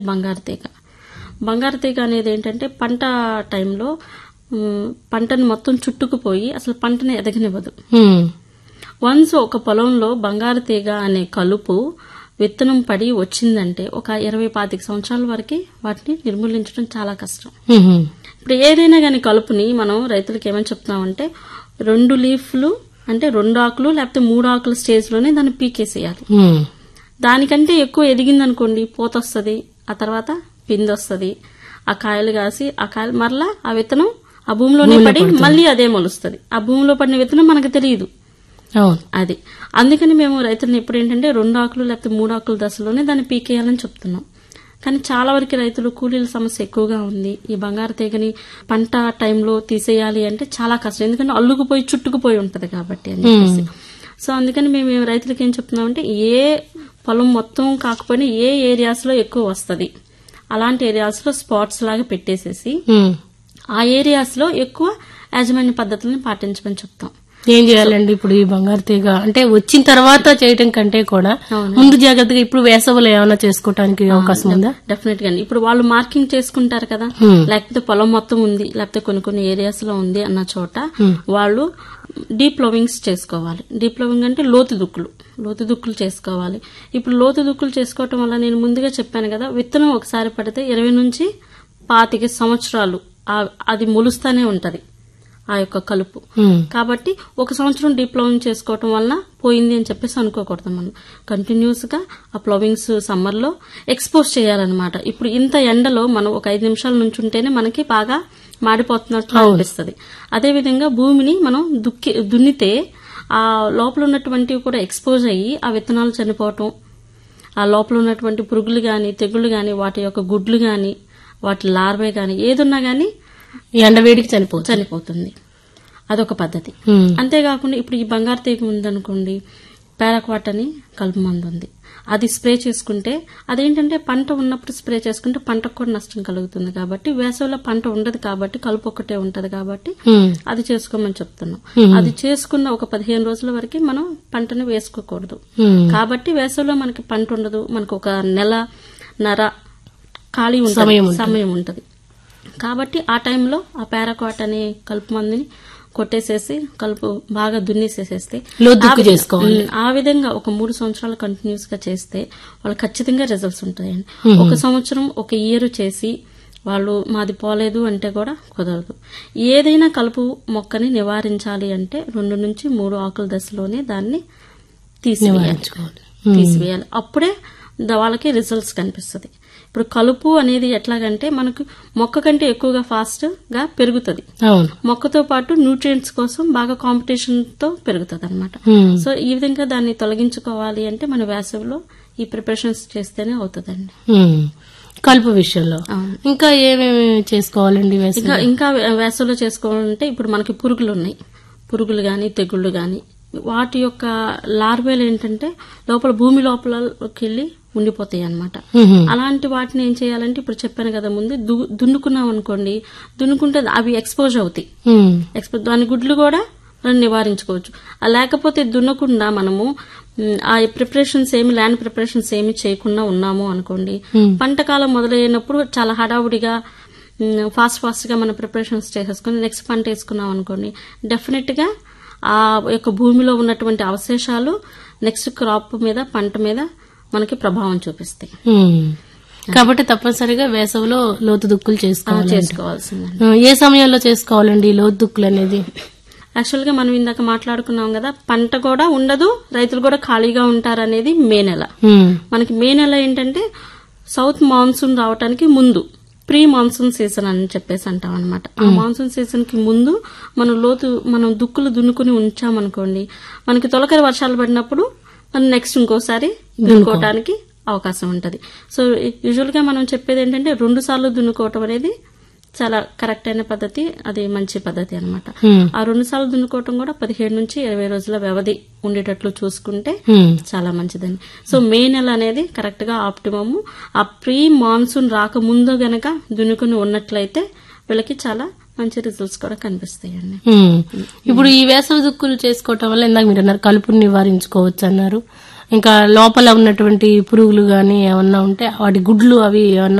బంగారు తీగ బంగారు తీగ అనేది ఏంటంటే పంట టైంలో ఉమ్, పంటని మొత్తం చుట్టుకుపోయి అసలు పంటని ఎదగనివ్వదు ఉమ్, వన్స్ ఒక పొలంలో బంగారు తీగ అనే కలుపు విత్తనం పడి వచ్చిందంటే ఒక ఇరవై పాతిక సంవత్సరాల వరకు వాటిని నిర్మూలించడం చాలా కష్టం ఉమ్, ఇప్పుడు ఏదైనా కానీ కలుపుని మనం రైతులకు ఏమని చెప్తున్నామంటే రెండు లీఫ్లు అంటే రెండు ఆకులు లేకపోతే మూడు ఆకుల స్టేజ్లోనే దాన్ని పీకేసేయాలి ఉమ్, దానికంటే ఎక్కువ ఎదిగింది అనుకోండి పూత వస్తుంది ఆ తర్వాత పిండి వస్తుంది ఆ కాయలు కాసి ఆ కాయలు మరలా ఆ విత్తనం ఆ భూమిలోనే పడి మళ్ళీ అదే మొలుస్తుంది ఆ భూమిలో పడిన విత్తనం మనకు తెలియదు అవును అది అందుకని మేము రైతులను ఎప్పుడు ఏంటంటే రెండు ఆకులు లేకపోతే మూడు ఆకుల దశలోనే దాన్ని పీకేయాలని చెప్తున్నాం కానీ చాలా వరకు రైతులు కూలీల సమస్య ఎక్కువగా ఉంది ఈ బంగారు తీగని పంట టైంలో తీసేయాలి అంటే చాలా కష్టం ఎందుకంటే అల్లుకుపోయి చుట్టుకుపోయి ఉంటది కాబట్టి అని చెప్పేసి సో అందుకని మేము ఏం రైతులకు ఏం చెప్తున్నామంటే ఏ పొలం మొత్తం కాకపోయినా ఏ ఏరియాస్ లో ఎక్కువ వస్తది అలాంటి ఏరియాస్ లో స్పాట్స్ లాగా పెట్టేసేసి ఉమ్. ఆ ఏరియాస్ లో ఎక్కువ యాజమాన్య పద్ధతులను పాటించమని చెప్తాం ఏం చేయాలండి ఇప్పుడు ఈ బంగారు తీగ అంటే వచ్చిన తర్వాత చేయటం కంటే కూడా అవును. ముందు జాగ్రత్తగా ఇప్పుడు వేసవిలో ఏమైనా చేసుకోవడానికి అవకాశం ఉందా డెఫినెట్ గా ఇప్పుడు వాళ్ళు మార్కింగ్ చేసుకుంటారు కదా Hmm. లేకపోతే పొలం మొత్తం ఉంది లేకపోతే కొన్ని కొన్ని ఏరియాస్ లో ఉంది అన్న చోట Hmm. వాళ్ళు డీప్ ప్లవింగ్స్ చేసుకోవాలి డీప్ ప్లవింగ్ అంటే లోతు దుక్కులు లోతు దుక్కులు చేసుకోవాలి ఇప్పుడు లోతు దుక్కులు చేసుకోవటం వల్ల నేను ముందుగా చెప్పాను కదా విత్తనం ఒకసారి పడితే ఇరవై నుంచి పాతిక సంవత్సరాలు ఆ- అది మొలుస్తానే ఉంటది ఆ యొక్క కలుపు ఉమ్, కాబట్టి ఒక సంవత్సరం డీప్ ప్లవింగ్ చేసుకోవటం వలన పోయింది అని చెప్పేసి అనుకోకూడదు మనం కంటిన్యూస్ గా ఆ ప్లవింగ్స్ సమ్మర్ లో ఎక్స్పోజ్ చేయాలన్నమాట ఇప్పుడు ఇంత ఎండలో మనం ఒక ఐదు నిమిషాల నుంచి ఉంటేనే మనకి బాగా మాడిపోతున్నట్లు అనిపిస్తుంది అదేవిధంగా భూమిని మనం దుక్కి దున్నితే ఆ లోపల ఉన్నటువంటివి కూడా ఎక్స్పోజ్ అయ్యి ఆ విత్తనాలు చనిపోవటం ఆ లోపల ఉన్నటువంటి పురుగులు గాని తెగుళ్ళు గాని వాటి యొక్క గుడ్లు గాని వాటి లార్వే గాని ఏదున్నా గాని ఈ ఎండవేడికి చనిపోతుంది చనిపోతుంది అదొక పద్ధతి ఉమ్, అంతేకాకుండా ఇప్పుడు ఈ బంగారు తీగ ఉందనుకోండి పారాక్వాట్ అని కలుపు మందు ఉంది అది స్ప్రే చేసుకుంటే అదేంటంటే పంట ఉన్నప్పుడు స్ప్రే చేసుకుంటే పంటకు కూడా నష్టం కలుగుతుంది కాబట్టి వేసవిలో పంట ఉండదు కాబట్టి కలుపు ఒకటే ఉంటది కాబట్టి ఉమ్, అది చేసుకోమని చెప్తున్నాం Hmm. అది చేసుకున్న ఒక పదిహేను రోజుల వరకు మనం పంటను వేసుకోకూడదు ఉమ్, కాబట్టి వేసవిలో మనకి పంట ఉండదు మనకు ఒక నెల నర ఖాళీ ఉంటుంది సమయం ఉంటుంది. సమయం ఉంటుంది కాబట్టి ఆ టైంలో ఆ పారాక్వాట్ అనే కలుపు మందుని కొట్టేసేసి కలుపు బాగా దున్నేసేసేస్తే లోతుక్కు ఆ వి- చేసుకోవాలి. ఉమ్, ఆ విధంగా ఒక మూడు సంవత్సరాలు కంటిన్యూస్ గా చేస్తే వాళ్ళు ఖచ్చితంగా రిజల్ట్స్ ఉంటాయండి ఒక సంవత్సరం ఒక ఇయర్ చేసి వాళ్ళు మాది పోలేదు అంటే కూడా కుదరదు ఏదైనా కలుపు మొక్కని నివారించాలి అంటే రెండు నుంచి మూడు ఆకుల దశలోనే దాన్ని తీసివేయాలి నివారించుకోవాలి తీసివేయాలి అప్పుడే ద- వాళ్ళకి రిజల్ట్స్ కనిపిస్తుంది ఇప్పుడు కలుపు అనేది ఎట్లాగంటే మనకు మొక్క కంటే ఎక్కువగా ఫాస్ట్ గా పెరుగుతుంది అవును మొక్కతో పాటు న్యూట్రియంట్స్ కోసం బాగా కాంపిటీషన్ తో పెరుగుతుంది అనమాట ఉమ్, సో ఈ విధంగా దాన్ని తొలగించుకోవాలి అంటే మన వేసవిలో ఈ ప్రిపరేషన్స్ చేస్తేనే అవుతుందండి ఉమ్. కలుపు విషయంలో అవును. ఇంకా ఏమేమి చేసుకోవాలండి వేసవి ఇంకా ఇంకా వేసవిలో చేసుకోవాలంటే ఇప్పుడు మనకి పురుగులు ఉన్నాయి పురుగులు గాని తెగుళ్ళు గాని వాటి యొక్క లార్వేలు ఏంటంటే లోపల భూమి లోపలకి వెళ్ళి ఉండిపోతాయి అన్నమాట ఉహు, అలాంటి వాటిని ఏం చేయాలంటే ఇప్పుడు చెప్పాను కదా ముందు దు- దున్నుకున్నాం అనుకోండి దున్నుకుంటే అవి ఎక్స్పోజ్ అవుతాయి ఉమ్, ఎక్స్పోజ్ దాని గుడ్లు కూడా మనం నివారించుకోవచ్చు ఆ లేకపోతే దున్నకుండా మనము మ్, ఆ ప్రిపరేషన్స్ ఏమి ల్యాండ్ ప్రిపరేషన్స్ ఏమి చేయకుండా ఉన్నాము అనుకోండి Hmm. పంట కాలం మొదలైనప్పుడు చాలా హడావుడిగా ఫాస్ట్ ఫాస్ట్ గా మన ప్రిపరేషన్స్ చేసేసుకుని నెక్స్ట్ పంట వేసుకున్నాం అనుకోండి డెఫినెట్ గా ఆ యొక్క భూమిలో ఉన్నటువంటి అవశేషాలు నెక్స్ట్ క్రాప్ మీద పంట మీద మనకి ప్రభావం చూపిస్తాయి ఉమ్. కాబట్టి తప్పనిసరిగా వేసవిలో లోతు దుక్కులు ఆ, చేసుకోవాలి చేసుకోవాల్సిందండి ఆ, ఏ సమయంలో చేసుకోవాలండి ఈ లోతు దుక్కులు అనేది యాక్చువల్ గా మనం ఇందాక మాట్లాడుకున్నాం కదా పంట కూడా ఉండదు రైతులు కూడా ఖాళీగా ఉంటారు అనేది మే నెల ఉమ్, మనకి మే నెల ఏంటంటే సౌత్ మాన్సూన్ రావడానికి ముందు ప్రీ మాన్సూన్ సీజన్ అని చెప్పేసి అంటాం అనమాట ఆ మాన్సూన్ సీజన్ కి ముందు మనం లోతు మనం దుక్కులు దున్నుకుని ఉంచామనుకోండి మనకి తొలకరి వర్షాలు పడినప్పుడు మనం నెక్స్ట్ ఇంకోసారి దున్నుకోవడానికి అవకాశం ఉంటది సో యూజువల్ గా మనం చెప్పేది ఏంటంటే రెండు సార్లు దున్నుకోవటం అనేది చాలా కరెక్ట్ అయిన పద్ధతి అది మంచి పద్ధతి అన్నమాట ఉమ్, ఆ రెండు సార్లు దున్నుకోవటం కూడా పదిహేడు నుంచి ఇరవై రోజుల వ్యవధి ఉండేటట్లు చూసుకుంటే ఉమ్, చాలా మంచిదండి సో మే నెల అనేది కరెక్ట్ గా ఆప్టిమమ్ ఆ ప్రీ మాన్సూన్ రాకముందు గనక దున్నుకుని ఉన్నట్లయితే వీళ్ళకి చాలా మంచి రిజల్ట్స్ కూడా కనిపిస్తాయండి ఉమ్. ఇప్పుడు ఈ వేసవి దుక్కులు చేసుకోవటం వల్ల ఇందాక మీరు అన్నారు కలుపుని నివారించుకోవచ్చు అన్నారు ఇంకా లోపల ఉన్నటువంటి పురుగులు గాని ఏమన్నా ఉంటే వాటి గుడ్లు అవి ఏమన్నా